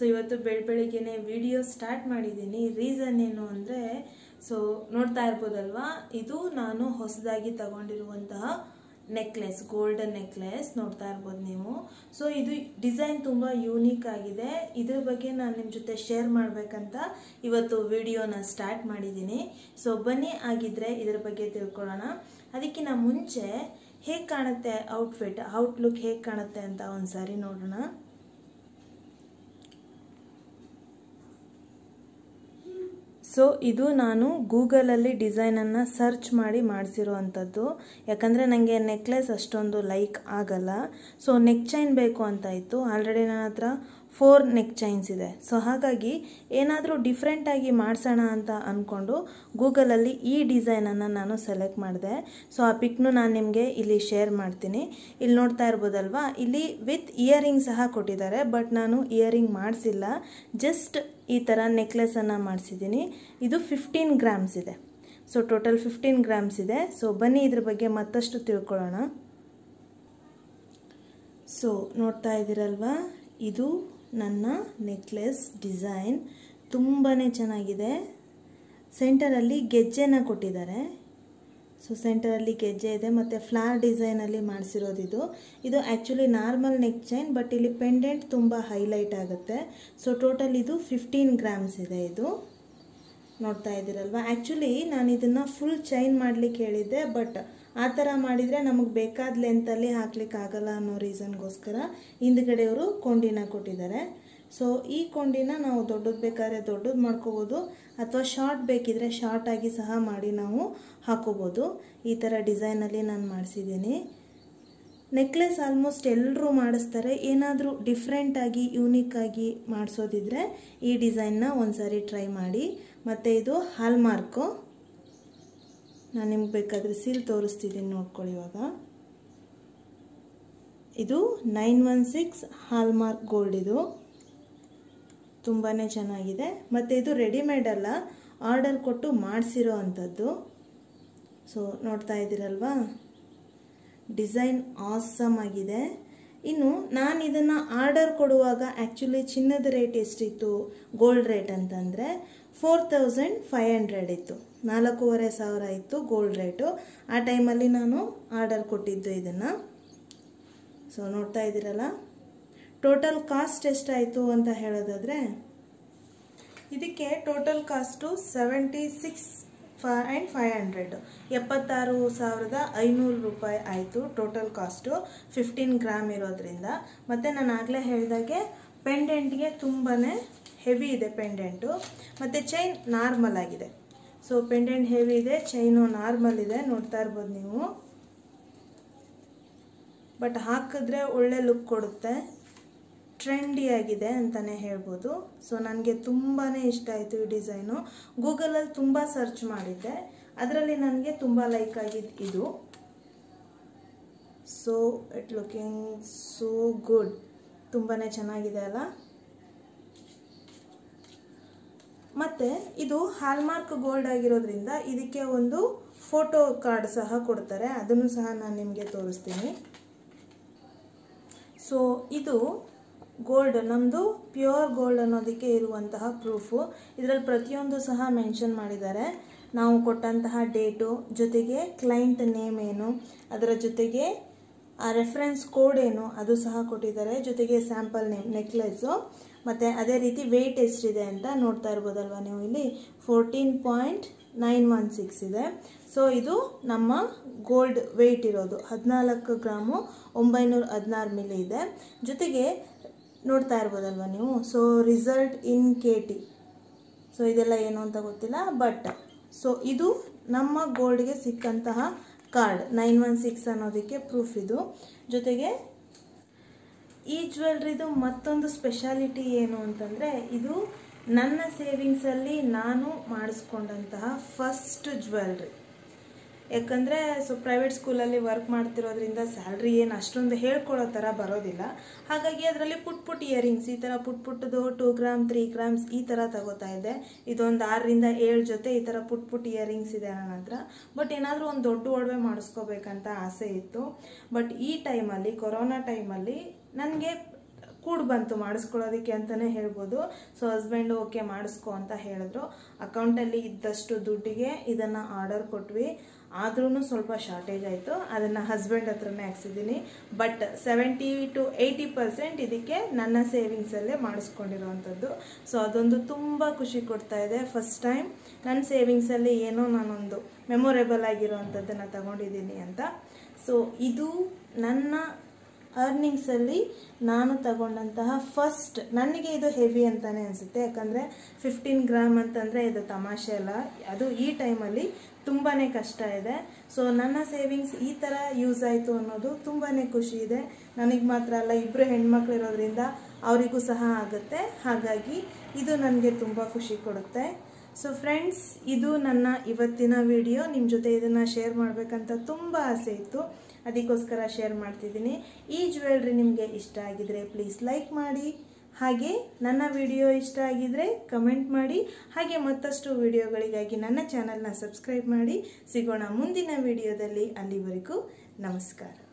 ಇವತ್ತು ಬೆಳ ಬೆಳಿಗ್ಗೆನೆ ವಿಡಿಯೋ ಸ್ಟಾರ್ಟ್ ಮಾಡಿದ್ದೀನಿ ರೀಸನ್ ಏನು ಅಂದರೆ ಸೊ ನೋಡ್ತಾ ಇರ್ಬೋದಲ್ವಾ ಇದು ನಾನು ಹೊಸದಾಗಿ ತಗೊಂಡಿರುವಂತಹ ನೆಕ್ಲೆಸ್ ಗೋಲ್ಡನ್ ನೆಕ್ಲೆಸ್ ನೋಡ್ತಾ ಇರ್ಬೋದು ನೀವು ಸೊ ಇದು ಡಿಸೈನ್ ತುಂಬ ಯೂನಿಕ್ ಆಗಿದೆ ಇದ್ರ ಬಗ್ಗೆ ನಾನು ನಿಮ್ಮ ಜೊತೆ ಶೇರ್ ಮಾಡಬೇಕಂತ ಇವತ್ತು ವಿಡಿಯೋನ ಸ್ಟಾರ್ಟ್ ಮಾಡಿದ್ದೀನಿ ಸೊ ಬನ್ನಿ ಆಗಿದ್ರೆ ಇದ್ರ ಬಗ್ಗೆ ತಿಳ್ಕೊಳ್ಳೋಣ ಅದಕ್ಕಿಂತ ಮುಂಚೆ ಹೇಗೆ ಕಾಣುತ್ತೆ ಔಟ್ಫಿಟ್ ಔಟ್ಲುಕ್ ಹೇಗೆ ಕಾಣುತ್ತೆ ಅಂತ ಒಂದ್ಸಾರಿ ನೋಡೋಣ ಸೊ ಇದು ನಾನು ಗೂಗಲಲ್ಲಿ ಡಿಸೈನನ್ನು ಸರ್ಚ್ ಮಾಡಿ ಮಾಡಿಸಿರೋ ಅಂಥದ್ದು ಯಾಕಂದರೆ ನನಗೆ ನೆಕ್ಲೆಸ್ ಅಷ್ಟೊಂದು ಲೈಕ್ ಆಗಲ್ಲ ಸೊ ನೆಕ್ ಚೈನ್ ಬೇಕು ಅಂತ ಇತ್ತು ಆಲ್ರೆಡಿ ನನ್ನ ಹತ್ರ ಫೋರ್ ನೆಕ್ ಚೈನ್ಸ್ ಇದೆ ಸೊ ಹಾಗಾಗಿ ಏನಾದರೂ ಡಿಫ್ರೆಂಟಾಗಿ ಮಾಡಿಸೋಣ ಅಂತ ಅಂದ್ಕೊಂಡು ಗೂಗಲಲ್ಲಿ ಈ ಡಿಸೈನನ್ನು ನಾನು ಸೆಲೆಕ್ಟ್ ಮಾಡಿದೆ ಸೊ ಆ ಪಿಕ್ನು ನಾನು ನಿಮಗೆ ಇಲ್ಲಿ ಶೇರ್ ಮಾಡ್ತೀನಿ ಇಲ್ಲಿ ನೋಡ್ತಾ ಇರ್ಬೋದಲ್ವಾ ಇಲ್ಲಿ ವಿತ್ ಇಯರಿಂಗ್ ಸಹ ಕೊಟ್ಟಿದ್ದಾರೆ ಬಟ್ ನಾನು ಇಯರಿಂಗ್ ಮಾಡಿಸಿಲ್ಲ ಜಸ್ಟ್ ಈ ಥರ ನೆಕ್ಲೆಸನ್ನು ಮಾಡಿಸಿದ್ದೀನಿ ಇದು ಫಿಫ್ಟೀನ್ ಗ್ರಾಮ್ಸ್ ಇದೆ ಸೊ ಟೋಟಲ್ ಫಿಫ್ಟೀನ್ ಗ್ರಾಮ್ಸ್ ಇದೆ ಸೊ ಬನ್ನಿ ಇದ್ರ ಬಗ್ಗೆ ಮತ್ತಷ್ಟು ತಿಳ್ಕೊಳ್ಳೋಣ ಸೊ ನೋಡ್ತಾ ಇದ್ದೀರಲ್ವಾ ಇದು ನನ್ನ ನೆಕ್ಲೆಸ್ ಡಿಸೈನ್ ತುಂಬಾ ಚೆನ್ನಾಗಿದೆ ಸೆಂಟರಲ್ಲಿ ಗೆಜ್ಜೆನ ಕೊಟ್ಟಿದ್ದಾರೆ ಸೊ ಸೆಂಟರಲ್ಲಿ ಗೆಜ್ಜೆ ಇದೆ ಮತ್ತು ಫ್ಲಾರ್ ಡಿಸೈನಲ್ಲಿ ಮಾಡಿಸಿರೋದು ಇದು ಇದು actually normal neck chain but ಇಲ್ಲಿ ಪೆಂಡೆಂಟ್ ತುಂಬ ಹೈಲೈಟ್ ಆಗುತ್ತೆ ಸೊ ಟೋಟಲ್ ಇದು ಫಿಫ್ಟೀನ್ ಗ್ರಾಮ್ಸ್ ಇದೆ ಇದು ನೋಡ್ತಾ ಇದ್ದೀರಲ್ವಾ ಆ್ಯಕ್ಚುಲಿ ನಾನು ಇದನ್ನು ಫುಲ್ ಚೈನ್ ಮಾಡಲಿಕ್ಕೆ ಹೇಳಿದ್ದೆ ಬಟ್ ಆ ಥರ ಮಾಡಿದರೆ ನಮಗೆ ಬೇಕಾದ ಲೆಂತಲ್ಲಿ ಹಾಕ್ಲಿಕ್ಕೆ ಆಗಲ್ಲ ಅನ್ನೋ ರೀಸನ್ಗೋಸ್ಕರ ಹಿಂದ್ಗಡೆಯವರು ಕೊಂಡಿನ ಕೊಟ್ಟಿದ್ದಾರೆ ಸೊ ಈ ಕೊಂಡಿನ ನಾವು ದೊಡ್ಡದು ಬೇಕಾದ್ರೆ ದೊಡ್ಡದು ಮಾಡ್ಕೋಬೋದು ಅಥವಾ ಶಾರ್ಟ್ ಬೇಕಿದ್ರೆ ಶಾರ್ಟ್ ಆಗಿ ಸಹ ಮಾಡಿ ನಾವು ಹಾಕೋಬೋದು ಈ ಥರ ಡಿಸೈನಲ್ಲಿ ನಾನು ಮಾಡಿಸಿದ್ದೀನಿ ನೆಕ್ಲೆಸ್ ಆಲ್ಮೋಸ್ಟ್ ಎಲ್ಲರೂ ಮಾಡಿಸ್ತಾರೆ ಏನಾದರೂ ಡಿಫ್ರೆಂಟಾಗಿ ಯೂನಿಕ್ಕಾಗಿ ಮಾಡಿಸೋದಿದ್ರೆ ಈ ಡಿಸೈನ್ನ ಒಂದ್ಸಾರಿ ಟ್ರೈ ಮಾಡಿ ಮತ್ತು ಇದು ಹಾಲ್ಮಾರ್ಕು ನಾನು ನಿಮ್ಗೆ ಬೇಕಾದರೆ ಸೀಲ್ ತೋರಿಸ್ತಿದ್ದೀನಿ ನೋಡ್ಕೊಳ್ಳಿ ಇವಾಗ ಇದು nine one six hallmark gold ಇದು ತುಂಬಾ ಚೆನ್ನಾಗಿದೆ ಮತ್ತು ಇದು ರೆಡಿಮೇಡ್ ಅಲ್ಲ ಆರ್ಡರ್ ಕೊಟ್ಟು ಮಾಡಿಸಿರೋ ಅಂಥದ್ದು ಸೊ ನೋಡ್ತಾ ಇದ್ದೀರಲ್ವಾ ಡಿಸೈನ್ ಆಸಮ್ ಆಗಿದೆ ಇನ್ನು ನಾನು ಇದನ್ನು ಆರ್ಡರ್ ಕೊಡುವಾಗ ಆ್ಯಕ್ಚುಲಿ ಚಿನ್ನದ ರೇಟ್ ಎಷ್ಟಿತ್ತು ಗೋಲ್ಡ್ ರೇಟ್ ಅಂತಂದರೆ ಫೋರ್ ತೌಸಂಡ್ ಫೈವ್ ಹಂಡ್ರೆಡ್ ಇತ್ತು ನಾಲ್ಕೂವರೆ ಸಾವಿರ ಇತ್ತು ಗೋಲ್ಡ್ ರೇಟು ಆ ಟೈಮಲ್ಲಿ ನಾನು ಆರ್ಡರ್ ಕೊಟ್ಟಿದ್ದು ಇದನ್ನು ಸೊ ನೋಡ್ತಾ ಇದ್ದೀರಲ್ಲ ಟೋಟಲ್ ಕಾಸ್ಟ್ ಎಷ್ಟಾಯಿತು ಅಂತ ಹೇಳೋದಾದರೆ ಇದಕ್ಕೆ total cost seventy six five and five hundred ಎಪ್ಪತ್ತಾರು ಸಾವಿರದ ಐನೂರು ರೂಪಾಯಿ ಆಯಿತು ಟೋಟಲ್ ಕಾಸ್ಟು ಫಿಫ್ಟೀನ್ ಗ್ರಾಮ್ ಇರೋದ್ರಿಂದ ಮತ್ತು ನಾನು ಆಗಲೇ ಹೇಳಿದಾಗೆ ಪೆಂಡೆಂಟ್ಗೆ ತುಂಬಾ ಹೆವಿ ಇದೆ ಪೆಂಡೆಂಟು ಮತ್ತು ಚೈನ್ ನಾರ್ಮಲ್ ಆಗಿದೆ ಸೊ ಪೆಂಡೆಂಟ್ ಹೆವಿ ಇದೆ ಚೈನು ನಾರ್ಮಲ್ ಇದೆ ನೋಡ್ತಾ ಇರ್ಬೋದು ನೀವು ಬಟ್ ಹಾಕಿದ್ರೆ ಒಳ್ಳೆ ಲುಕ್ ಕೊಡುತ್ತೆ ಟ್ರೆಂಡಿ ಆಗಿದೆ ಅಂತಲೇ ಹೇಳ್ಬೋದು ಸೊ ನನಗೆ ತುಂಬಾ ಇಷ್ಟ ಆಯಿತು ಈ ಡಿಸೈನು ಗೂಗಲಲ್ಲಿ ತುಂಬ ಸರ್ಚ್ ಮಾಡಿದ್ದೆ ಅದರಲ್ಲಿ ನನಗೆ ತುಂಬ ಲೈಕ್ ಆಗಿದ್ದು ಇದು so it looking so good ತುಂಬಾ ಚೆನ್ನಾಗಿದೆ ಅಲ್ಲ ಮತ್ತು ಇದು ಹಾಲ್ಮಾರ್ಕ್ ಗೋಲ್ಡ್ ಆಗಿರೋದ್ರಿಂದ ಇದಕ್ಕೆ ಒಂದು ಫೋಟೋ ಕಾರ್ಡ್ ಸಹ ಕೊಡ್ತಾರೆ ಅದನ್ನು ಸಹ ನಾನು ನಿಮಗೆ ತೋರಿಸ್ತೀನಿ ಸೊ ಇದು ಗೋಲ್ಡ್ ನಮ್ಮದು ಪ್ಯೂರ್ ಗೋಲ್ಡ್ ಅನ್ನೋದಕ್ಕೆ ಇರುವಂತಹ ಪ್ರೂಫು ಇದರಲ್ಲಿ ಪ್ರತಿಯೊಂದು ಸಹ ಮೆನ್ಷನ್ ಮಾಡಿದ್ದಾರೆ ನಾವು ಕೊಟ್ಟಂತಹ ಡೇಟು ಜೊತೆಗೆ ಕ್ಲೈಂಟ್ ನೇಮ್ ಏನು ಅದರ ಜೊತೆಗೆ ಆ ರೆಫರೆನ್ಸ್ ಕೋಡ್ ಏನು ಅದು ಸಹ ಕೊಟ್ಟಿದ್ದಾರೆ ಜೊತೆಗೆ ಸ್ಯಾಂಪಲ್ ನೇಮ್ ನೆಕ್ಲೆಸ್ಸು ಮತ್ತು ಅದೇ ರೀತಿ ವೆಯ್ಟ್ ಎಷ್ಟಿದೆ ಅಂತ ನೋಡ್ತಾ ಇರ್ಬೋದಲ್ವ ನೀವು ಇಲ್ಲಿ fourteen point nine one six ಇದೆ ಸೊ ಇದು ನಮ್ಮ ಗೋಲ್ಡ್ ವೆಯ್ಟ್ ಇರೋದು ಹದಿನಾಲ್ಕು ಗ್ರಾಮು ಒಂಬೈನೂರ ಹದಿನಾರು ಮಿಲಿ ಇದೆ ಜೊತೆಗೆ ನೋಡ್ತಾ ಇರ್ಬೋದಲ್ವ ನೀವು so result in K T so ಇದೆಲ್ಲ ಏನು ಅಂತ ಗೊತ್ತಿಲ್ಲ ಬಟ್ ಸೊ ಇದು ನಮ್ಮ ಗೋಲ್ಡ್ಗೆ ಸಿಕ್ಕಂತಹ ಕಾರ್ಡ್ ನೈನ್ ಒನ್ ಸಿಕ್ಸ್ ಅನ್ನೋದಕ್ಕೆ ಪ್ರೂಫ್ ಇದು ಜೊತೆಗೆ ಈ ಜ್ಯುವೆಲ್ರಿದು ಮತ್ತೊಂದು ಸ್ಪೆಷಾಲಿಟಿ ಏನು ಅಂತಂದರೆ ಇದು ನನ್ನ ಸೇವಿಂಗ್ಸಲ್ಲಿ ನಾನು ಮಾಡಿಸ್ಕೊಂಡಂತಹ ಫಸ್ಟ್ ಜ್ಯುವೆಲ್ರಿ ಯಾಕಂದರೆ ಸೊ ಪ್ರೈವೇಟ್ ಸ್ಕೂಲಲ್ಲಿ ವರ್ಕ್ ಮಾಡ್ತಿರೋದ್ರಿಂದ ಸ್ಯಾಲ್ರಿ ಏನು ಅಷ್ಟೊಂದು ಹೇಳ್ಕೊಳ್ಳೋ ಥರ ಬರೋದಿಲ್ಲ ಹಾಗಾಗಿ ಅದರಲ್ಲಿ ಪುಟ್ ಪುಟ್ ಇಯರಿಂಗ್ಸ್ ಈ ಥರ ಪುಟ್ ಪುಟ್ಟದು ಟೂ ಗ್ರಾಮ್ ತ್ರೀ ಗ್ರಾಮ್ಸ್ ಈ ಥರ ತಗೋತಾ ಇದ್ದೆ ಇದೊಂದು ಆರರಿಂದ ಏಳು ಜೊತೆ ಈ ಥರ ಪುಟ್ ಪುಟ್ ಇಯರಿಂಗ್ಸ್ ಇದೆ ನನ್ನ ಹತ್ರ ಬಟ್ ಏನಾದರೂ ಒಂದು ದೊಡ್ಡ ಒಡವೆ ಮಾಡಿಸ್ಕೋಬೇಕಂತ ಆಸೆ ಇತ್ತು ಬಟ್ ಈ ಟೈಮಲ್ಲಿ ಕೊರೋನಾ ಟೈಮಲ್ಲಿ ನನಗೆ ಕೂಡ್ ಬಂತು ಮಾಡಿಸ್ಕೊಳ್ಳೋದಕ್ಕೆ ಅಂತಲೇ ಹೇಳ್ಬೋದು ಸೊ ಹಸ್ಬೆಂಡ್ ಓಕೆ ಮಾಡಿಸ್ಕೊ ಅಂತ ಹೇಳಿದ್ರು ಅಕೌಂಟಲ್ಲಿ ಇದ್ದಷ್ಟು ದುಡ್ಡಿಗೆ ಇದನ್ನು ಆರ್ಡರ್ ಕೊಟ್ವಿ ಆದ್ರೂ ಸ್ವಲ್ಪ ಶಾರ್ಟೇಜ್ ಆಯಿತು ಅದನ್ನು ಹಸ್ಬೆಂಡ್ ಹತ್ರನೇ ಹಾಕ್ಸಿದ್ದೀನಿ but seventy to eighty percent ಇದಕ್ಕೆ ನನ್ನ ಸೇವಿಂಗ್ಸಲ್ಲೇ ಮಾಡಿಸ್ಕೊಂಡಿರೋವಂಥದ್ದು ಸೊ ಅದೊಂದು ತುಂಬ ಖುಷಿ ಕೊಡ್ತಾ ಇದೆ ಫಸ್ಟ್ ಟೈಮ್ ನನ್ನ ಸೇವಿಂಗ್ಸಲ್ಲಿ ಏನೋ ನಾನೊಂದು ಮೆಮೊರೇಬಲ್ ಆಗಿರೋವಂಥದ್ದನ್ನು ತಗೊಂಡಿದ್ದೀನಿ ಅಂತ ಸೊ ಇದು ನನ್ನ ಅರ್ನಿಂಗ್ಸಲ್ಲಿ ನಾನು ತಗೊಂಡಂತಹ ಫಸ್ಟ್ ನನಗೆ ಇದು ಹೆವಿ ಅಂತಲೇ ಅನಿಸುತ್ತೆ ಯಾಕಂದರೆ ಫಿಫ್ಟೀನ್ ಗ್ರಾಮ್ ಅಂತಂದರೆ ಇದು ತಮಾಷೆ ಅಲ್ಲ ಅದು ಈ ಟೈಮಲ್ಲಿ ತುಂಬಾ ಕಷ್ಟ ಇದೆ ಸೊ ನನ್ನ ಸೇವಿಂಗ್ಸ್ ಈ ಥರ ಯೂಸ್ ಆಯಿತು ಅನ್ನೋದು ತುಂಬಾ ಖುಷಿ ಇದೆ ನನಗೆ ಮಾತ್ರ ಅಲ್ಲ ಇಬ್ಬರು ಹೆಣ್ಮಕ್ಳು ಇರೋದ್ರಿಂದ ಅವರಿಗೂ ಸಹ ಆಗುತ್ತೆ ಹಾಗಾಗಿ ಇದು ನನಗೆ ತುಂಬ ಖುಷಿ ಕೊಡುತ್ತೆ ಸೊ ಫ್ರೆಂಡ್ಸ್ ಇದು ನನ್ನ ಇವತ್ತಿನ ವಿಡಿಯೋ ನಿಮ್ಮ ಜೊತೆ ಇದನ್ನು ಶೇರ್ ಮಾಡಬೇಕಂತ ತುಂಬ ಆಸೆ ಇತ್ತು ಅದಕ್ಕೋಸ್ಕರ ಶೇರ್ ಮಾಡ್ತಿದ್ದೀನಿ ಈ ಜ್ಯುವೆಲ್ರಿ ನಿಮಗೆ ಇಷ್ಟ ಆಗಿದ್ರೆ ಪ್ಲೀಸ್ ಲೈಕ್ ಮಾಡಿ ಹಾಗೆ ನನ್ನ ವಿಡಿಯೋ ಇಷ್ಟ ಆಗಿದ್ರೆ ಕಮೆಂಟ್ ಮಾಡಿ ಹಾಗೆ ಮತ್ತಷ್ಟು ವಿಡಿಯೋಗಳಿಗಾಗಿ ನನ್ನ ಚಾನಲ್ನ ಸಬ್ಸ್ಕ್ರೈಬ್ ಮಾಡಿ ಸಿಗೋಣ ಮುಂದಿನ ವಿಡಿಯೋದಲ್ಲಿ ಅಲ್ಲಿವರೆಗೂ ನಮಸ್ಕಾರ